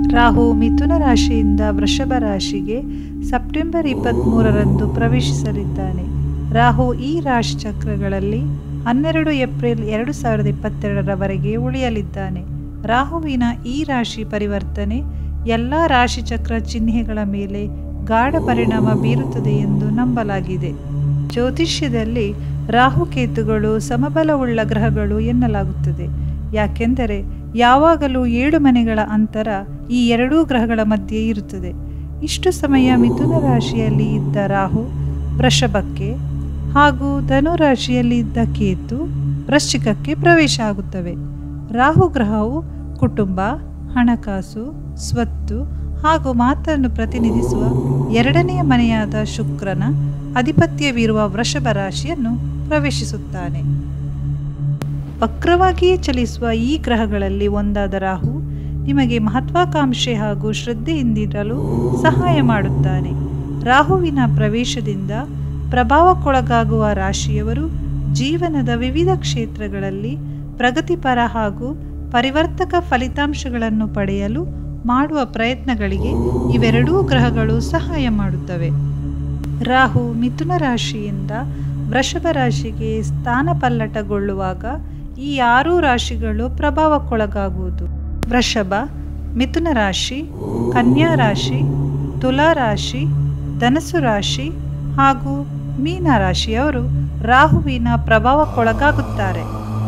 ರಾಹು ಮಿಥುನ ರಾಶಿಯಿಂದ ವೃಷಭ ರಾಶಿಗೆ ಸೆಪ್ಟೆಂಬರ್ ಇಪ್ಪತ್ತ್ಮೂರರಂದು ಪ್ರವೇಶಿಸಲಿದ್ದಾನೆ ರಾಹು ಈ ರಾಶಿ ಚಕ್ರಗಳಲ್ಲಿ ಹನ್ನೆರಡು ಏಪ್ರಿಲ್ ಎರಡು ಸಾವಿರದ ಇಪ್ಪತ್ತೆರಡರವರೆಗೆ ಉಳಿಯಲಿದ್ದಾನೆ ರಾಹುವಿನ ಈ ರಾಶಿ ಪರಿವರ್ತನೆ ಎಲ್ಲ ರಾಶಿಚಕ್ರ ಚಿಹ್ನೆಗಳ ಮೇಲೆ ಗಾಢ ಪರಿಣಾಮ ಬೀರುತ್ತದೆ ಎಂದು ನಂಬಲಾಗಿದೆ ಜ್ಯೋತಿಷ್ಯದಲ್ಲಿ ರಾಹುಕೇತುಗಳು ಸಮಬಲವುಳ್ಳ ಗ್ರಹಗಳು ಎನ್ನಲಾಗುತ್ತದೆ ಯಾಕೆಂದರೆ ಯಾವಾಗಲೂ ಏಳು ಮನೆಗಳ ಅಂತರ ಈ ಎರಡೂ ಗ್ರಹಗಳ ಮಧ್ಯೆ ಇರುತ್ತದೆ ಇಷ್ಟು ಸಮಯ ಮಿಥುನ ರಾಶಿಯಲ್ಲಿ ಇದ್ದ ರಾಹು ವೃಷಭಕ್ಕೆ ಹಾಗೂ ಧನು ರಾಶಿಯಲ್ಲಿ ಇದ್ದ ಕೇತು ವೃಶ್ಚಿಕಕ್ಕೆ ಪ್ರವೇಶ ಆಗುತ್ತವೆ ರಾಹು ಗ್ರಹವು ಕುಟುಂಬ ಹಣಕಾಸು ಸ್ವತ್ತು ಹಾಗೂ ಮಾತನ್ನು ಪ್ರತಿನಿಧಿಸುವ ಎರಡನೆಯ ಮನೆಯಾದ ಶುಕ್ರನ ಅಧಿಪತ್ಯವಿರುವ ವೃಷಭ ರಾಶಿಯನ್ನು ಪ್ರವೇಶಿಸುತ್ತಾನೆ ವಕ್ರವಾಗಿಯೇ ಚಲಿಸುವ ಈ ಗ್ರಹಗಳಲ್ಲಿ ಒಂದಾದ ರಾಹು ನಿಮಗೆ ಮಹತ್ವಾಕಾಂಕ್ಷೆ ಹಾಗೂ ಶ್ರದ್ಧೆಯಿಂದಿರಲು ಸಹಾಯ ಮಾಡುತ್ತಾನೆ ರಾಹುವಿನ ಪ್ರವೇಶದಿಂದ ಪ್ರಭಾವಕ್ಕೊಳಗಾಗುವ ರಾಶಿಯವರು ಜೀವನದ ವಿವಿಧ ಕ್ಷೇತ್ರಗಳಲ್ಲಿ ಪ್ರಗತಿಪರ ಹಾಗೂ ಪರಿವರ್ತಕ ಫಲಿತಾಂಶಗಳನ್ನು ಪಡೆಯಲು ಮಾಡುವ ಪ್ರಯತ್ನಗಳಿಗೆ ಇವೆರಡೂ ಗ್ರಹಗಳು ಸಹಾಯ ಮಾಡುತ್ತವೆ ರಾಹು ಮಿಥುನ ರಾಶಿಯಿಂದ ವೃಷಭ ರಾಶಿಗೆ ಸ್ಥಾನ ಪಲ್ಲಟಗೊಳ್ಳುವಾಗ ಈ ಆರೂ ರಾಶಿಗಳು ಪ್ರಭಾವಕ್ಕೊಳಗಾಗುವುದು ವೃಷಭ ಮಿಥುನ ರಾಶಿ ಕನ್ಯಾ ರಾಶಿ ತುಲಾ ರಾಶಿ ಧನಸು ರಾಶಿ ಹಾಗೂ ಮೀನ ರಾಶಿಯವರು ರಾಹುವಿನ ಪ್ರಭಾವಕ್ಕೊಳಗಾಗುತ್ತಾರೆ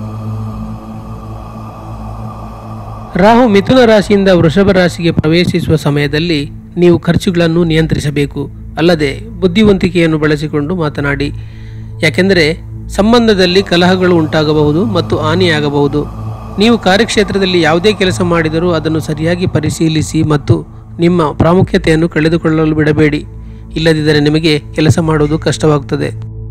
ರಾಹು ಮಿಥುನ ರಾಶಿಯಿಂದ ವೃಷಭ ರಾಶಿಗೆ ಪ್ರವೇಶಿಸುವ ಸಮಯದಲ್ಲಿ ನೀವು ಖರ್ಚುಗಳನ್ನು ನಿಯಂತ್ರಿಸಬೇಕು ಅಲ್ಲದೆ ಬುದ್ಧಿವಂತಿಕೆಯನ್ನು ಬಳಸಿಕೊಂಡು ಮಾತನಾಡಿ ಯಾಕೆಂದರೆ ಸಂಬಂಧದಲ್ಲಿ ಕಲಹಗಳು ಉಂಟಾಗಬಹುದು ಮತ್ತು ಹಾನಿಯಾಗಬಹುದು ನೀವು ಕಾರ್ಯಕ್ಷೇತ್ರದಲ್ಲಿ ಯಾವುದೇ ಕೆಲಸ ಮಾಡಿದರೂ ಅದನ್ನು ಸರಿಯಾಗಿ ಪರಿಶೀಲಿಸಿ ಮತ್ತು ನಿಮ್ಮ ಪ್ರಾಮುಖ್ಯತೆಯನ್ನು ಕಳೆದುಕೊಳ್ಳಲು ಬಿಡಬೇಡಿ ಇಲ್ಲದಿದ್ದರೆ ನಿಮಗೆ ಕೆಲಸ ಮಾಡುವುದು ಕಷ್ಟವಾಗುತ್ತದೆ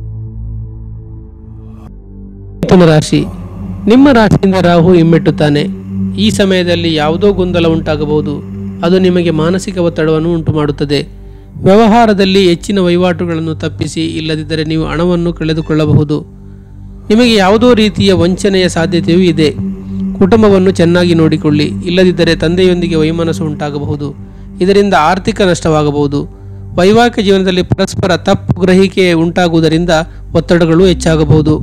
ಮಿಥುನ ರಾಶಿ ನಿಮ್ಮ ರಾಶಿಯಿಂದ ರಾಹು ಹಿಮ್ಮೆಟ್ಟುತ್ತಾನೆ ಈ ಸಮಯದಲ್ಲಿ ಯಾವುದೋ ಗೊಂದಲ ಉಂಟಾಗಬಹುದು ಅದು ನಿಮಗೆ ಮಾನಸಿಕ ಒತ್ತಡವನ್ನು ಉಂಟು ಮಾಡುತ್ತದೆ ವ್ಯವಹಾರದಲ್ಲಿ ಹೆಚ್ಚಿನ ವಹಿವಾಟುಗಳನ್ನು ತಪ್ಪಿಸಿ ಇಲ್ಲದಿದ್ದರೆ ನೀವು ಹಣವನ್ನು ಕಳೆದುಕೊಳ್ಳಬಹುದು ನಿಮಗೆ ಯಾವುದೋ ರೀತಿಯ ವಂಚನೆಯ ಸಾಧ್ಯತೆಯೂ ಇದೆ ಕುಟುಂಬವನ್ನು ಚೆನ್ನಾಗಿ ನೋಡಿಕೊಳ್ಳಿ ಇಲ್ಲದಿದ್ದರೆ ತಂದೆಯೊಂದಿಗೆ ವೈಮನಸ್ಸು ಉಂಟಾಗಬಹುದು ಇದರಿಂದ ಆರ್ಥಿಕ ನಷ್ಟವಾಗಬಹುದು ವೈವಾಹಿಕ ಜೀವನದಲ್ಲಿ ಪರಸ್ಪರ ತಪ್ಪು ಗ್ರಹಿಕೆ ಉಂಟಾಗುವುದರಿಂದ ಒತ್ತಡಗಳು ಹೆಚ್ಚಾಗಬಹುದು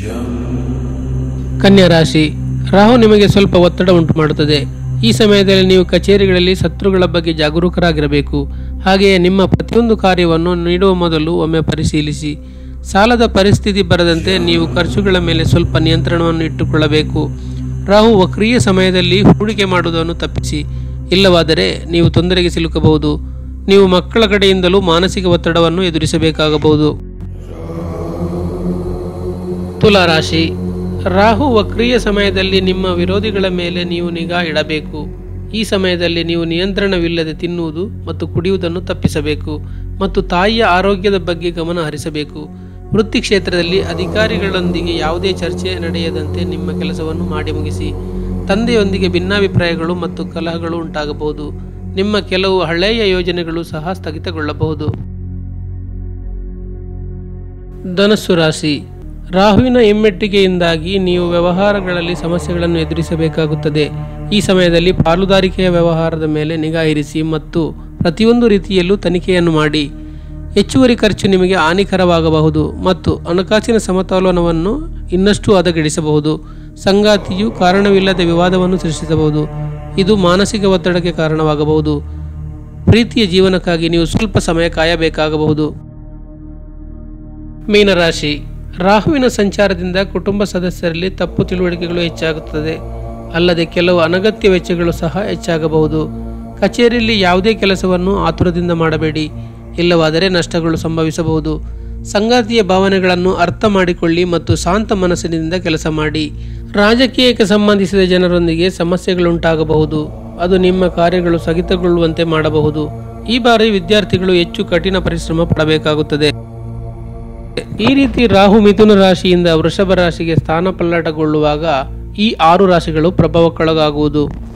ಕನ್ಯಾ ರಾಶಿ ರಾಹು ನಿಮಗೆ ಸ್ವಲ್ಪ ಒತ್ತಡ ಉಂಟು ಮಾಡುತ್ತದೆ ಈ ಸಮಯದಲ್ಲಿ ನೀವು ಕಚೇರಿಗಳಲ್ಲಿ ಶತ್ರುಗಳ ಬಗ್ಗೆ ಜಾಗರೂಕರಾಗಿರಬೇಕು ಹಾಗೆಯೇ ನಿಮ್ಮ ಪ್ರತಿಯೊಂದು ಕಾರ್ಯವನ್ನು ನೀಡುವ ಮೊದಲು ಒಮ್ಮೆ ಪರಿಶೀಲಿಸಿ ಸಾಲದ ಪರಿಸ್ಥಿತಿ ಬರದಂತೆ ನೀವು ಖರ್ಚುಗಳ ಮೇಲೆ ಸ್ವಲ್ಪ ನಿಯಂತ್ರಣವನ್ನು ಇಟ್ಟುಕೊಳ್ಳಬೇಕು ರಾಹು ವಕ್ರೀಯ ಸಮಯದಲ್ಲಿ ಹೂಡಿಕೆ ಮಾಡುವುದನ್ನು ತಪ್ಪಿಸಿ ಇಲ್ಲವಾದರೆ ನೀವು ತೊಂದರೆಗೆ ಸಿಲುಕಬಹುದು ನೀವು ಮಕ್ಕಳ ಕಡೆಯಿಂದಲೂ ಮಾನಸಿಕ ಒತ್ತಡವನ್ನು ಎದುರಿಸಬೇಕಾಗಬಹುದು ತುಲಾ ರಾಶಿ ರಾಹು ವಕ್ರೀಯ ಸಮಯದಲ್ಲಿ ನಿಮ್ಮ ವಿರೋಧಿಗಳ ಮೇಲೆ ನೀವು ನಿಗಾ ಇಡಬೇಕು ಈ ಸಮಯದಲ್ಲಿ ನೀವು ನಿಯಂತ್ರಣವಿಲ್ಲದೆ ತಿನ್ನುವುದು ಮತ್ತು ಕುಡಿಯುವುದನ್ನು ತಪ್ಪಿಸಬೇಕು ಮತ್ತು ತಾಯಿಯ ಆರೋಗ್ಯದ ಬಗ್ಗೆ ಗಮನ ಹರಿಸಬೇಕು ವೃತ್ತಿ ಕ್ಷೇತ್ರದಲ್ಲಿ ಅಧಿಕಾರಿಗಳೊಂದಿಗೆ ಯಾವುದೇ ಚರ್ಚೆ ನಡೆಯದಂತೆ ನಿಮ್ಮ ಕೆಲಸವನ್ನು ಮಾಡಿ ಮುಗಿಸಿ ತಂದೆಯೊಂದಿಗೆ ಭಿನ್ನಾಭಿಪ್ರಾಯಗಳು ಮತ್ತು ಕಲಹಗಳು ಉಂಟಾಗಬಹುದು ನಿಮ್ಮ ಕೆಲವು ಹಳೆಯ ಯೋಜನೆಗಳು ಸಹ ಸ್ಥಗಿತಗೊಳ್ಳಬಹುದು ಧನಸ್ಸು ರಾಶಿ ರಾಹುವಿನ ಹಿಮ್ಮೆಟ್ಟಿಗೆಯಿಂದಾಗಿ ನೀವು ವ್ಯವಹಾರಗಳಲ್ಲಿ ಸಮಸ್ಯೆಗಳನ್ನು ಎದುರಿಸಬೇಕಾಗುತ್ತದೆ ಈ ಸಮಯದಲ್ಲಿ ಪಾಲುದಾರಿಕೆಯ ವ್ಯವಹಾರದ ಮೇಲೆ ನಿಗಾ ಇರಿಸಿ ಮತ್ತು ಪ್ರತಿಯೊಂದು ರೀತಿಯಲ್ಲೂ ತನಿಖೆಯನ್ನು ಮಾಡಿ ಹೆಚ್ಚುವರಿ ಖರ್ಚು ನಿಮಗೆ ಹಾನಿಕರವಾಗಬಹುದು ಮತ್ತು ಹಣಕಾಸಿನ ಸಮತೋಲನವನ್ನು ಇನ್ನಷ್ಟು ಹದಗೆಡಿಸಬಹುದು ಸಂಗಾತಿಯು ಕಾರಣವಿಲ್ಲದ ವಿವಾದವನ್ನು ಸೃಷ್ಟಿಸಬಹುದು ಇದು ಮಾನಸಿಕ ಒತ್ತಡಕ್ಕೆ ಕಾರಣವಾಗಬಹುದು ಪ್ರೀತಿಯ ಜೀವನಕ್ಕಾಗಿ ನೀವು ಸ್ವಲ್ಪ ಸಮಯ ಕಾಯಬೇಕಾಗಬಹುದು ಮೀನರಾಶಿ ರಾಹುವಿನ ಸಂಚಾರದಿಂದ ಕುಟುಂಬ ಸದಸ್ಯರಲ್ಲಿ ತಪ್ಪು ತಿಳುವಳಿಕೆಗಳು ಹೆಚ್ಚಾಗುತ್ತದೆ ಅಲ್ಲದೆ ಕೆಲವು ಅನಗತ್ಯ ವೆಚ್ಚಗಳು ಸಹ ಹೆಚ್ಚಾಗಬಹುದು ಕಚೇರಿಯಲ್ಲಿ ಯಾವುದೇ ಕೆಲಸವನ್ನು ಆತುರದಿಂದ ಮಾಡಬೇಡಿ ಇಲ್ಲವಾದರೆ ನಷ್ಟಗಳು ಸಂಭವಿಸಬಹುದು ಸಂಗಾತಿಯ ಭಾವನೆಗಳನ್ನು ಅರ್ಥ ಮಾಡಿಕೊಳ್ಳಿ ಮತ್ತು ಶಾಂತ ಮನಸ್ಸಿನಿಂದ ಕೆಲಸ ಮಾಡಿ ರಾಜಕೀಯಕ್ಕೆ ಸಂಬಂಧಿಸಿದ ಜನರೊಂದಿಗೆ ಸಮಸ್ಯೆಗಳುಂಟಾಗಬಹುದು ಅದು ನಿಮ್ಮ ಕಾರ್ಯಗಳು ಸ್ಥಗಿತಗೊಳ್ಳುವಂತೆ ಮಾಡಬಹುದು ಈ ಬಾರಿ ವಿದ್ಯಾರ್ಥಿಗಳು ಹೆಚ್ಚು ಕಠಿಣ ಪರಿಶ್ರಮ ಪಡಬೇಕಾಗುತ್ತದೆ ಈ ರೀತಿ ರಾಹು ಮಿಥುನ ರಾಶಿಯಿಂದ ವೃಷಭ ರಾಶಿಗೆ ಸ್ಥಾನ ಪಲ್ಲಟಗೊಳ್ಳುವಾಗ ಈ ಆರು ರಾಶಿಗಳು ಪ್ರಭಾವಕ್ಕೊಳಗಾಗುವುದು